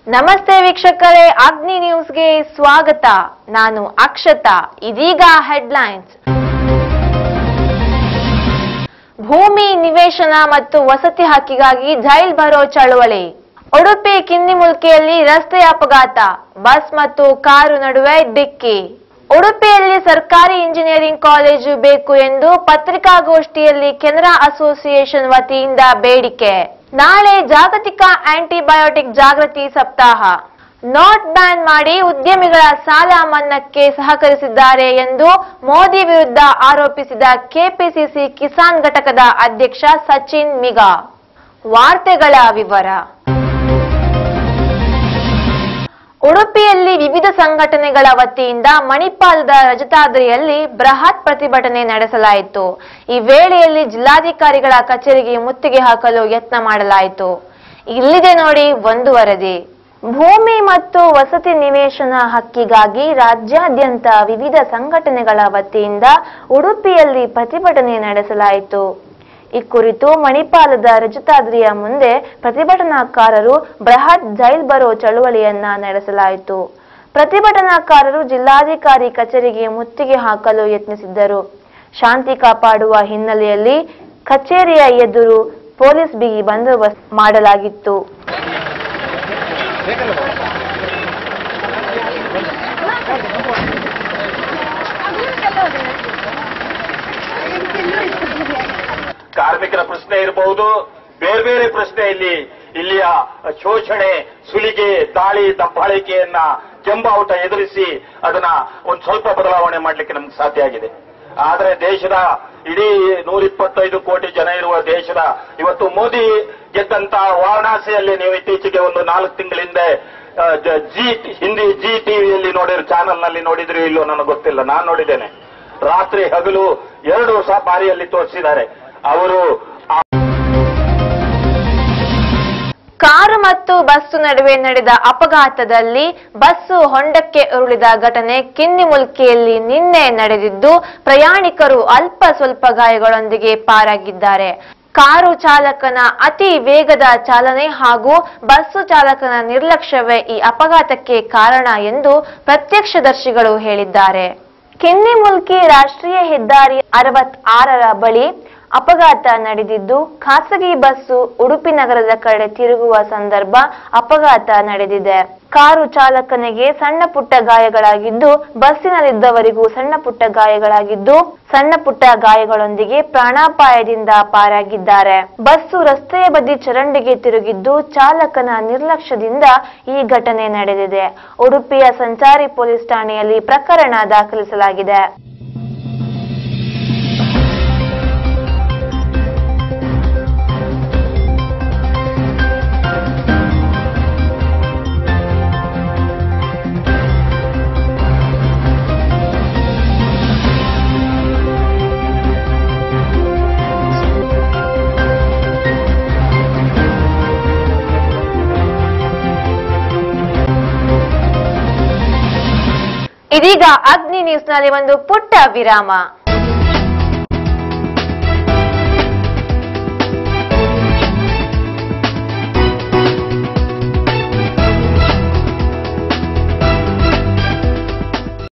ನಮಸ್ತೆ ವೀಕ್ಷಕರೇ ಅಗ್ನಿ ನ್ಯೂಸ್ಗೆ ಸ್ವಾಗತ ನಾನು ಅಕ್ಷತಾ ಇದೀಗ ಹೆಡ್ಲೈನ್ಸ್ ಭೂಮಿ ನಿವೇಶನ ಮತ್ತು ವಸತಿ ಹಕ್ಕಿಗಾಗಿ ಜೈಲ್ ಬರೋ ಚಳವಳಿ ಉಡುಪಿ ಕಿನ್ನಿಮುಲ್ಕಿಯಲ್ಲಿ ರಸ್ತೆ ಅಪಘಾತ ಬಸ್ ಮತ್ತು ಕಾರು ನಡುವೆ ಡಿಕ್ಕಿ ಉಡುಪಿಯಲ್ಲಿ ಸರ್ಕಾರಿ ಇಂಜಿನಿಯರಿಂಗ್ ಕಾಲೇಜು ಬೇಕು ಎಂದು ಪತ್ರಿಕಾಗೋಷ್ಠಿಯಲ್ಲಿ ಕೆನರಾ ಅಸೋಸಿಯೇಷನ್ ವತಿಯಿಂದ ಬೇಡಿಕೆ ನಾಳೆ ಜಾಗತಿಕ ಆಂಟಿಬಯೋಟಿಕ್ ಜಾಗೃತಿ ಸಪ್ತಾಹ ನೋಟ್ ಬ್ಯಾನ್ ಮಾಡಿ ಉದ್ಯಮಿಗಳ ಸಾಲ ಮನ್ನಾಕ್ಕೆ ಸಹಕರಿಸಿದ್ದಾರೆ ಎಂದು ಮೋದಿ ವಿರುದ್ಧ ಆರೋಪಿಸಿದ ಕೆಪಿಸಿಸಿ ಕಿಸಾನ್ ಘಟಕದ ಅಧ್ಯಕ್ಷ ಸಚಿನ್ ಮಿಗಾ ವಾರ್ತೆಗಳ ವಿವರ ಉಡುಪಿಯಲ್ಲಿ ವಿವಿಧ ಸಂಘಟನೆಗಳ ವತಿಯಿಂದ ಮಣಿಪಾಲದ ರಜತಾದ್ರಿಯಲ್ಲಿ ಬೃಹತ್ ಪ್ರತಿಭಟನೆ ನಡೆಸಲಾಯಿತು ಈ ವೇಳೆಯಲ್ಲಿ ಜಿಲ್ಲಾಧಿಕಾರಿಗಳ ಕಚೇರಿಗೆ ಮುತ್ತಿಗೆ ಹಾಕಲು ಯತ್ನ ಮಾಡಲಾಯಿತು ಇಲ್ಲಿದೆ ನೋಡಿ ಒಂದು ವರದಿ ಭೂಮಿ ಮತ್ತು ವಸತಿ ನಿವೇಶನ ಹಕ್ಕಿಗಾಗಿ ರಾಜ್ಯಾದ್ಯಂತ ವಿವಿಧ ಸಂಘಟನೆಗಳ ವತಿಯಿಂದ ಉಡುಪಿಯಲ್ಲಿ ಪ್ರತಿಭಟನೆ ನಡೆಸಲಾಯಿತು ಈ ಕುರಿತು ಮಣಿಪಾಲದ ರಜತಾದ್ರಿಯ ಮುಂದೆ ಪ್ರತಿಭಟನಾಕಾರರು ಬೃಹತ್ ಜೈಲ್ ಬರೋ ಚಳುವಳಿಯನ್ನ ನಡೆಸಲಾಯಿತು ಪ್ರತಿಭಟನಾಕಾರರು ಜಿಲ್ಲಾಧಿಕಾರಿ ಕಚೇರಿಗೆ ಮುತ್ತಿಗೆ ಹಾಕಲು ಯತ್ನಿಸಿದ್ದರು ಶಾಂತಿ ಕಾಪಾಡುವ ಹಿನ್ನೆಲೆಯಲ್ಲಿ ಕಚೇರಿಯ ಎದುರು ಪೊಲೀಸ್ ಬಿಗಿ ಬಂದೋಬಸ್ತ್ ಮಾಡಲಾಗಿತ್ತು ಕಾರ್ಮಿಕರ ಪ್ರಶ್ನೆ ಇರಬಹುದು ಬೇರೆ ಬೇರೆ ಪ್ರಶ್ನೆ ಇಲ್ಲಿ ಇಲ್ಲಿಯ ಶೋಷಣೆ ಸುಲಿಗೆ ದಾಳಿ ದಬ್ಬಾಳಿಕೆಯನ್ನ ಕೆಂಬಾವುಟ ಎದುರಿಸಿ ಅದನ್ನ ಒಂದು ಸ್ವಲ್ಪ ಬದಲಾವಣೆ ಮಾಡಲಿಕ್ಕೆ ನಮ್ಗೆ ಸಾಧ್ಯ ಆಗಿದೆ ಆದರೆ ದೇಶದ ಇಡೀ ನೂರಿಪ್ಪತ್ತೈದು ಕೋಟಿ ಜನ ಇರುವ ದೇಶದ ಇವತ್ತು ಮೋದಿ ಗೆದ್ದಂತ ವಾರಣಾಸಿಯಲ್ಲಿ ನೀವು ಇತ್ತೀಚೆಗೆ ಒಂದು ನಾಲ್ಕು ತಿಂಗಳ ಹಿಂದೆ ಆ, ಜ- ಜಿ ಹಿಂದಿ ಜಿ ಟಿವಿಯಲ್ಲಿ ನೋಡಿರೋ ಚಾನೆಲ್ ನಲ್ಲಿ ನೋಡಿದ್ರು ಇಲ್ಲೋ ನನಗೆ ಗೊತ್ತಿಲ್ಲ ನಾನು ನೋಡಿದ್ದೇನೆ ರಾತ್ರಿ ಹಗಲು ಎರಡು ಸಹ ಬಾರಿಯಲ್ಲಿ ತೋರಿಸಿದ್ದಾರೆ ಅವರು ಆ ಕಾರು ಮತ್ತು ಬಸ್ಸು ನಡುವೆ ನಡೆದ ಅಪಘಾತದಲ್ಲಿ ಬಸ್ಸು ಹೊಂಡಕ್ಕೆ ಉರುಳಿದ ಘಟನೆ ಕಿನ್ನಿಮುಲ್ಕಿಯಲ್ಲಿ ನಿನ್ನೆ ನಡೆದಿದ್ದು ಪ್ರಯಾಣಿಕರು ಅಲ್ಪ ಸ್ವಲ್ಪ ಗಾಯಗಳೊಂದಿಗೆ ಪಾರಾಗಿದ್ದಾರೆ ಕಾರು ಚಾಲಕನ ಅತಿ ವೇಗದ ಚಾಲನೆ ಹಾಗೂ ಬಸ್ಸು ಚಾಲಕನ ನಿರ್ಲಕ್ಷ್ಯವೇ ಈ ಅಪಘಾತಕ್ಕೆ ಕಾರಣ ಎಂದು ಪ್ರತ್ಯಕ್ಷದರ್ಶಿಗಳು ಹೇಳಿದ್ದಾರೆ ಕಿನ್ನಿಮುಲ್ಕಿ ರಾಷ್ಟ್ರೀಯ ಹೆದ್ದಾರಿ ಅರವತ್ತಾರರ ಬಳಿ ಅಪಘಾತ ನಡೆದಿದ್ದು ಖಾಸಗಿ ಬಸ್ಸು ಉಡುಪಿ ನಗರದ ಕಡೆ ತಿರುಗುವ ಸಂದರ್ಭ ಅಪಘಾತ ನಡೆದಿದೆ ಕಾರು ಚಾಲಕನಿಗೆ ಸಣ್ಣ ಪುಟ್ಟ ಗಾಯಗಳಾಗಿದ್ದು ಬಸ್ಸಿನಲ್ಲಿದ್ದವರಿಗೂ ಸಣ್ಣ ಪುಟ್ಟ ಗಾಯಗಳಾಗಿದ್ದು ಸಣ್ಣ ಪುಟ್ಟ ಗಾಯಗಳೊಂದಿಗೆ ಪ್ರಾಣಾಪಾಯದಿಂದ ಪಾರಾಗಿದ್ದಾರೆ ಬಸ್ಸು ರಸ್ತೆಯ ಬದಿ ಚರಂಡಿಗೆ ತಿರುಗಿದ್ದು ಚಾಲಕನ ನಿರ್ಲಕ್ಷ್ಯದಿಂದ ಈ ಘಟನೆ ನಡೆದಿದೆ ಉಡುಪಿಯ ಸಂಚಾರಿ ಪೊಲೀಸ್ ಠಾಣೆಯಲ್ಲಿ ಪ್ರಕರಣ ದಾಖಲಿಸಲಾಗಿದೆ ಇದೀಗ ಅಗ್ನಿ ನ್ಯೂಸ್ನಲ್ಲಿ ಒಂದು ಪುಟ್ಟ ವಿರಾಮ